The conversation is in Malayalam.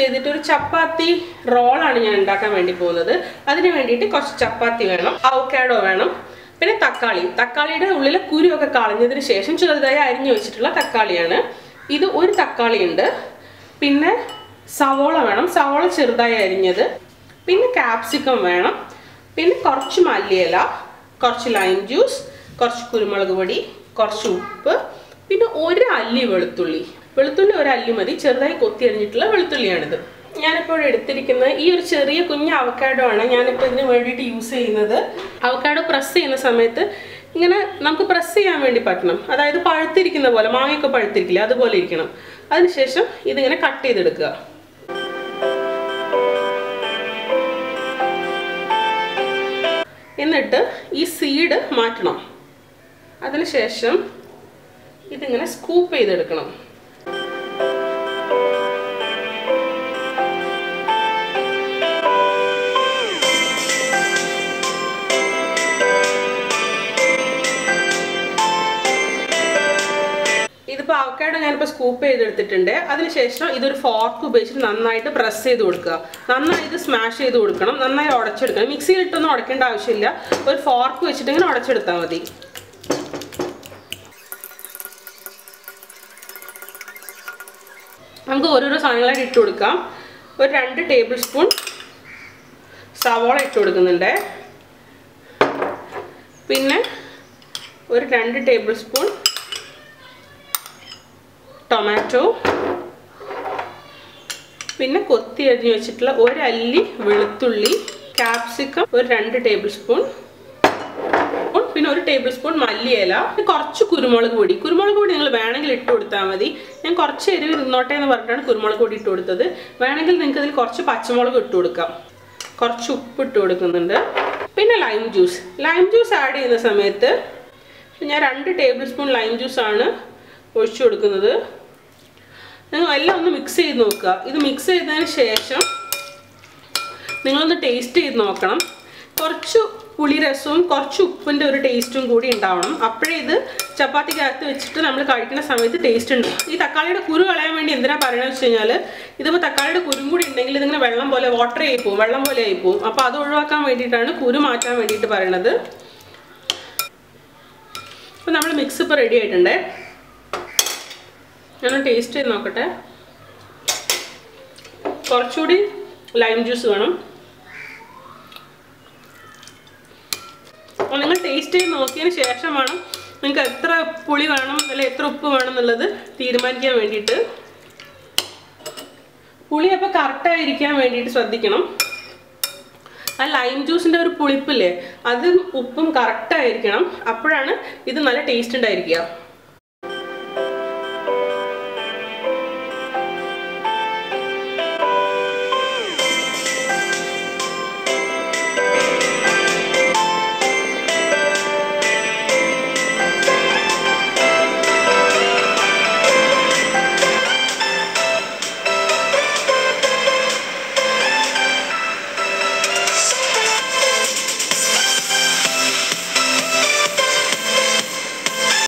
ചെയ്തിട്ട് ഒരു ചപ്പാത്തി റോളാണ് ഞാൻ ഉണ്ടാക്കാൻ വേണ്ടി പോകുന്നത് അതിന് വേണ്ടിയിട്ട് കുറച്ച് ചപ്പാത്തി വേണം അവക്കാഡോ വേണം പിന്നെ തക്കാളി തക്കാളിയുടെ ഉള്ളിലെ കുരുവൊക്കെ കളഞ്ഞതിന് ശേഷം ചെറുതായി അരിഞ്ഞു വെച്ചിട്ടുള്ള തക്കാളിയാണ് ഇത് ഒരു തക്കാളി ഉണ്ട് പിന്നെ സവോള വേണം സവോള ചെറുതായി അരിഞ്ഞത് പിന്നെ കാപ്സിക്കം വേണം പിന്നെ കുറച്ച് മല്ലിയില കുറച്ച് ലൈം ജ്യൂസ് കുറച്ച് കുരുമുളക് പൊടി കുറച്ച് ഉപ്പ് പിന്നെ ഒരു അല്ലി വെളുത്തുള്ളി വെളുത്തുള്ളി ഒരു അല്ലി മതി ചെറുതായി കൊത്തി അരിഞ്ഞിട്ടുള്ള വെളുത്തുള്ളിയാണിത് ഞാനിപ്പോൾ എടുത്തിരിക്കുന്നത് ഈ ഒരു ചെറിയ കുഞ്ഞ് അവക്കാഡോ ആണ് ഞാനിപ്പോൾ ഇതിന് വേണ്ടിയിട്ട് യൂസ് ചെയ്യുന്നത് അവക്കാഡോ പ്രസ് ചെയ്യുന്ന സമയത്ത് ഇങ്ങനെ നമുക്ക് പ്രസ് ചെയ്യാൻ വേണ്ടി പറ്റണം അതായത് പഴുത്തിരിക്കുന്ന പോലെ മാങ്ങയൊക്കെ പഴുത്തിരിക്കില്ല അതുപോലെ ഇരിക്കണം അതിനുശേഷം ഇതിങ്ങനെ കട്ട് ചെയ്തെടുക്കുക എന്നിട്ട് ഈ സീഡ് മാറ്റണം അതിനുശേഷം ഇതിങ്ങനെ സ്കൂപ്പ് ചെയ്തെടുക്കണം ഇതിപ്പോൾ അവക്കാഡോ ഞാനിപ്പോൾ സ്കൂപ്പ് ചെയ്തെടുത്തിട്ടുണ്ട് അതിനുശേഷം ഇതൊരു ഫോർക്ക് ഉപയോഗിച്ചിട്ട് നന്നായിട്ട് പ്രസ് ചെയ്ത് കൊടുക്കുക നന്നായി ഇത് സ്മാഷ് ചെയ്ത് കൊടുക്കണം നന്നായി ഉടച്ചെടുക്കണം മിക്സിയിൽ ഇട്ടൊന്നും ഉടക്കേണ്ട ആവശ്യമില്ല ഒരു ഫോർക്ക് വെച്ചിട്ട് ഇങ്ങനെ ഉടച്ചെടുത്താൽ മതി നമുക്ക് ഓരോരോ സാധനങ്ങളായിട്ട് ഇട്ട് കൊടുക്കാം ഒരു രണ്ട് ടേബിൾ സ്പൂൺ സവോള ഇട്ട് കൊടുക്കുന്നുണ്ട് പിന്നെ ഒരു രണ്ട് ടേബിൾ സ്പൂൺ ടൊമാറ്റോ പിന്നെ കൊത്തി അരിഞ്ഞ് വെച്ചിട്ടുള്ള ഒരല്ലി വെളുത്തുള്ളി ക്യാപ്സിക്കം ഒരു രണ്ട് ടേബിൾ സ്പൂൺ പിന്നെ ഒരു ടേബിൾ സ്പൂൺ മല്ലിയില കുറച്ച് കുരുമുളക് പൊടി കുരുമുളക് പൊടി നിങ്ങൾ വേണമെങ്കിൽ ഇട്ട് കൊടുത്താൽ മതി ഞാൻ കുറച്ച് എരിവ് നിന്നോട്ടെ എന്ന് പറഞ്ഞിട്ടാണ് കുരുമുളക് പൊടി ഇട്ട് കൊടുത്തത് വേണമെങ്കിൽ നിങ്ങൾക്ക് ഇതിൽ കുറച്ച് പച്ചമുളക് ഇട്ട് കൊടുക്കാം കുറച്ച് ഉപ്പ് ഇട്ട് കൊടുക്കുന്നുണ്ട് പിന്നെ lime juice lime juice add ചെയ്യുന്ന സമയത്ത് ഞാൻ രണ്ട് ടേബിൾ സ്പൂൺ ലൈം ജ്യൂസ് ആണ് ഒഴിച്ചു കൊടുക്കുന്നത് നിങ്ങൾ എല്ലാം ഒന്ന് മിക്സ് ചെയ്ത് നോക്കുക ഇത് മിക്സ് ചെയ്തതിന് ശേഷം നിങ്ങളൊന്ന് ടേസ്റ്റ് ചെയ്ത് നോക്കണം കുറച്ച് പുളിരസവും കുറച്ച് ഉപ്പിൻ്റെ ഒരു ടേസ്റ്റും കൂടി ഉണ്ടാവണം അപ്പോഴേ ഇത് ചപ്പാത്തിക്കകത്ത് വെച്ചിട്ട് നമ്മൾ കഴിക്കുന്ന സമയത്ത് ടേസ്റ്റ് ഉണ്ട് ഈ തക്കാളിയുടെ കുരു കളയാൻ വേണ്ടി എന്തിനാ പറയണമെന്ന് വെച്ച് കഴിഞ്ഞാൽ ഇതിപ്പോൾ തക്കാളിയുടെ കുരും കൂടി ഉണ്ടെങ്കിൽ ഇതിങ്ങനെ വെള്ളം പോലെ വാട്ടർ ആയി പോകും വെള്ളം പോലെ ആയി പോകും അപ്പോൾ അത് ഒഴിവാക്കാൻ വേണ്ടിയിട്ടാണ് കുരു മാറ്റാൻ വേണ്ടിയിട്ട് പറയണത് അപ്പോൾ നമ്മൾ മിക്സ് ഇപ്പോൾ റെഡി ആയിട്ടുണ്ട് ഞാൻ ടേസ്റ്റ് ചെയ്ത് നോക്കട്ടെ കുറച്ചുകൂടി ലൈം ജ്യൂസ് വേണം അപ്പോൾ നിങ്ങൾ ടേസ്റ്റ് ചെയ്ത് നോക്കിയതിന് ശേഷം വേണം നിങ്ങൾക്ക് എത്ര പുളി വേണം അല്ലെങ്കിൽ എത്ര ഉപ്പ് വേണം എന്നുള്ളത് തീരുമാനിക്കാൻ വേണ്ടിയിട്ട് പുളി അപ്പോൾ കറക്റ്റായിരിക്കാൻ വേണ്ടിയിട്ട് ശ്രദ്ധിക്കണം ആ ലൈം ജ്യൂസിൻ്റെ ഒരു പുളിപ്പില്ലേ അതും ഉപ്പും കറക്റ്റായിരിക്കണം അപ്പോഴാണ് ഇത് നല്ല ടേസ്റ്റ് ഉണ്ടായിരിക്കുക